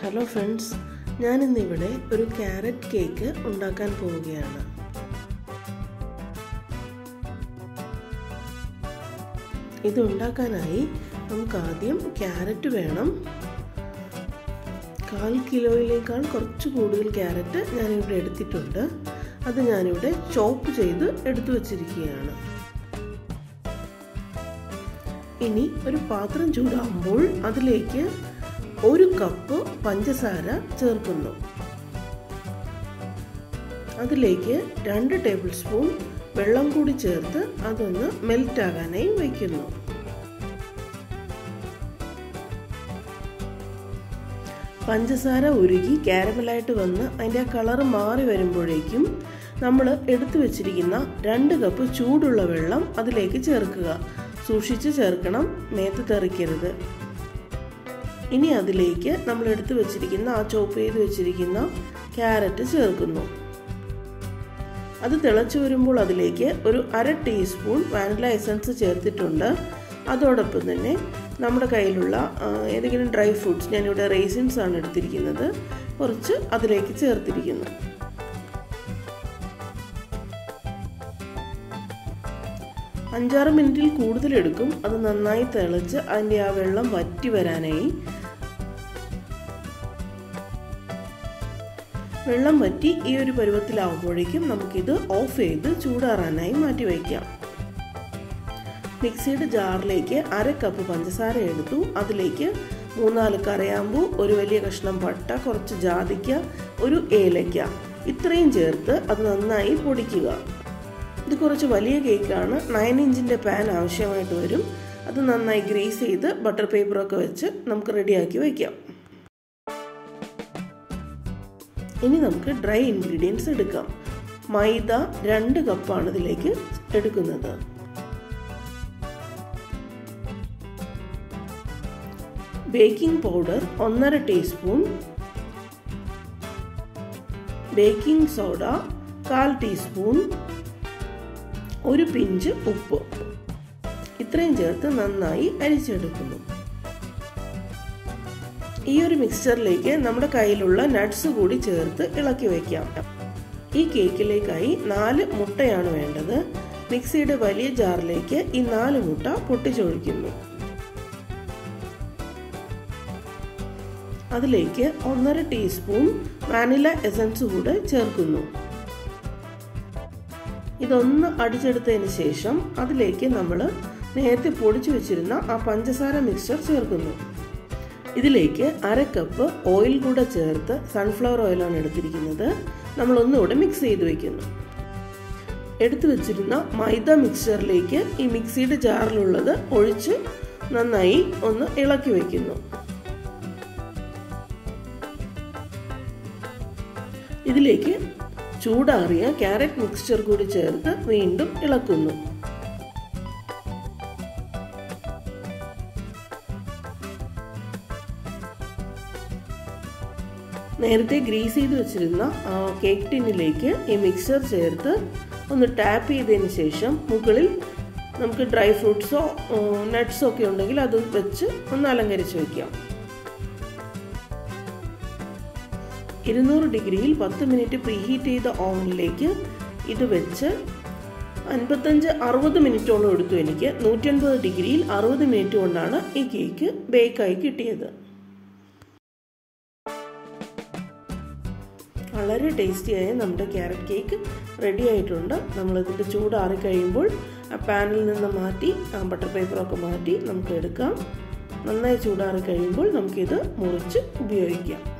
hello friends ഞാനിന്നിവിടെ ഒരു carrot cake ഉണ്ടാക്കാൻ പോവുകയാണ് ഇത് ഉണ്ടാക്കാനായി നമുക്ക് ആദ്യം ക്യാരറ്റ് വേണം കാൽ കിലോയിലേക്കാൾ കുറച്ച് കൂടുതൽ ക്യാരറ്റ് ഞാനിവിടെ എടുത്തിട്ടുണ്ട് അത് ഞാനിവിടെ ചോപ്പ് ചെയ്ത് എടുത്തു വച്ചിരിക്കുകയാണ് ഇനി ഒരു പാത്രം ചൂടാകുമ്പോൾ അതിലേക്ക് ഒരു കപ്പ് പഞ്ചസാര ചേർക്കുന്നു അതിലേക്ക് രണ്ട് ടേബിൾ സ്പൂൺ വെള്ളം കൂടി ചേർത്ത് അതൊന്ന് മെൽറ്റ് ആകാനായി വയ്ക്കുന്നു പഞ്ചസാര ഉരുകി കാരമലായിട്ട് വന്ന് അതിൻ്റെ ആ കളറ് മാറി വരുമ്പോഴേക്കും നമ്മൾ എടുത്തു വെച്ചിരിക്കുന്ന രണ്ട് കപ്പ് ചൂടുള്ള വെള്ളം അതിലേക്ക് ചേർക്കുക സൂക്ഷിച്ച് ചേർക്കണം മേത്ത് തെറിക്കരുത് ഇനി അതിലേക്ക് നമ്മൾ എടുത്തു വെച്ചിരിക്കുന്ന ആ ചോപ്പ് ചെയ്ത് വെച്ചിരിക്കുന്ന ക്യാരറ്റ് ചേർക്കുന്നു അത് തിളച്ചു വരുമ്പോൾ അതിലേക്ക് ഒരു അര ടീസ്പൂൺ വാനില എസൻസ് ചേർത്തിട്ടുണ്ട് അതോടൊപ്പം തന്നെ നമ്മുടെ കയ്യിലുള്ള ഏതെങ്കിലും ഡ്രൈ ഫ്രൂട്ട്സ് ഞാനിവിടെ റേസിൻസ് ആണ് എടുത്തിരിക്കുന്നത് കുറച്ച് അതിലേക്ക് ചേർത്തിരിക്കുന്നു അഞ്ചാറ് മിനിറ്റിൽ കൂടുതൽ എടുക്കും അത് നന്നായി തിളച്ച് അതിൻ്റെ ആ വെള്ളം വറ്റി വരാനായി വെള്ളം വറ്റി ഈ ഒരു പരുവത്തിലാവുമ്പോഴേക്കും നമുക്കിത് ഓഫ് ചെയ്ത് ചൂടാറാനായി മാറ്റി വയ്ക്കാം മിക്സിയുടെ ജാറിലേക്ക് അര കപ്പ് പഞ്ചസാര എടുത്തു അതിലേക്ക് മൂന്നാല് കറയാമ്പൂ ഒരു വലിയ കഷ്ണം പട്ട കുറച്ച് ജാതിക്ക ഒരു ഏലയ്ക്ക ഇത്രയും ചേർത്ത് അത് നന്നായി പൊടിക്കുക ഇത് കുറച്ച് വലിയ കേക്കാണ് നയൻ ഇഞ്ചിൻ്റെ പാൻ ആവശ്യമായിട്ട് വരും അത് നന്നായി ഗ്രീസ് ചെയ്ത് ബട്ടർ പേപ്പറൊക്കെ വെച്ച് നമുക്ക് റെഡിയാക്കി വയ്ക്കാം ഇനി നമുക്ക് ഡ്രൈ ഇൻഗ്രീഡിയൻസ് എടുക്കാം മൈദ രണ്ട് കപ്പാണ് ഇതിലേക്ക് എടുക്കുന്നത് ബേക്കിംഗ് പൗഡർ ഒന്നര ടീസ്പൂൺ ബേക്കിംഗ് സോഡ കാൽ ടീസ്പൂൺ ഒരു പിഞ്ച് ഉപ്പ് ഇത്രയും ചേർത്ത് നന്നായി അരിച്ചെടുക്കുന്നു ഈ ഒരു മിക്സ്ചറിലേക്ക് നമ്മുടെ കയ്യിലുള്ള നട്ട്സ് കൂടി ചേർത്ത് ഇളക്കി വയ്ക്കാം ഈ കേക്കിലേക്കായി നാല് മുട്ടയാണ് വേണ്ടത് മിക്സിയുടെ വലിയ ജാറിലേക്ക് ഈ നാല് മുട്ട പൊട്ടിച്ചൊഴിക്കുന്നു അതിലേക്ക് ഒന്നര ടീസ്പൂൺ വാനില എസൻസ് കൂടെ ചേർക്കുന്നു ഇതൊന്ന് അടിച്ചെടുത്തതിന് ശേഷം അതിലേക്ക് നമ്മൾ നേരത്തെ പൊടിച്ചു വെച്ചിരുന്ന ആ പഞ്ചസാര മിക്സ്ചർ ചേർക്കുന്നു ഇതിലേക്ക് അര കപ്പ് ഓയിൽ കൂടെ ചേർത്ത് സൺഫ്ലവർ ഓയിലാണ് എടുത്തിരിക്കുന്നത് നമ്മൾ ഒന്നുകൂടെ മിക്സ് ചെയ്ത് വയ്ക്കുന്നു എടുത്തു വെച്ചിരുന്ന മൈദ മിക്സ്ചറിലേക്ക് ഈ മിക്സിയുടെ ജാറിലുള്ളത് ഒഴിച്ച് നന്നായി ഒന്ന് ഇളക്കി വയ്ക്കുന്നു ഇതിലേക്ക് ചൂടാറിയ ക്യാരറ്റ് മിക്സ്ചർ കൂടി ചേർത്ത് വീണ്ടും ഇളക്കുന്നു നേരത്തെ ഗ്രീസ് ചെയ്ത് വെച്ചിരുന്ന കേക്ക് ടിന്നിലേക്ക് ഈ മിക്സർ ചേർത്ത് ഒന്ന് ടാപ്പ് ചെയ്തതിന് ശേഷം മുകളിൽ നമുക്ക് ഡ്രൈ ഫ്രൂട്ട്സോ നട്ട്സോ ഒക്കെ ഉണ്ടെങ്കിൽ അത് വെച്ച് ഒന്ന് അലങ്കരിച്ച് വയ്ക്കാം ഇരുന്നൂറ് ഡിഗ്രിയിൽ പത്ത് മിനിറ്റ് പ്രീഹീറ്റ് ചെയ്ത ഓവനിലേക്ക് ഇത് വെച്ച് അൻപത്തഞ്ച് അറുപത് മിനിറ്റോളം എടുത്തു എനിക്ക് നൂറ്റൻപത് ഡിഗ്രിയിൽ അറുപത് മിനിറ്റ് കൊണ്ടാണ് ഈ കേക്ക് ബേക്കായി കിട്ടിയത് വളരെ ടേസ്റ്റിയായ നമ്മുടെ ക്യാരറ്റ് കേക്ക് റെഡി ആയിട്ടുണ്ട് നമ്മളിതിൻ്റെ ചൂടാറി കഴിയുമ്പോൾ ആ പാനിൽ നിന്ന് മാറ്റി ആ ബട്ടർ പേപ്പറൊക്കെ മാറ്റി നമുക്ക് എടുക്കാം നന്നായി ചൂടാറി കഴിയുമ്പോൾ നമുക്കിത് മുറിച്ച് ഉപയോഗിക്കാം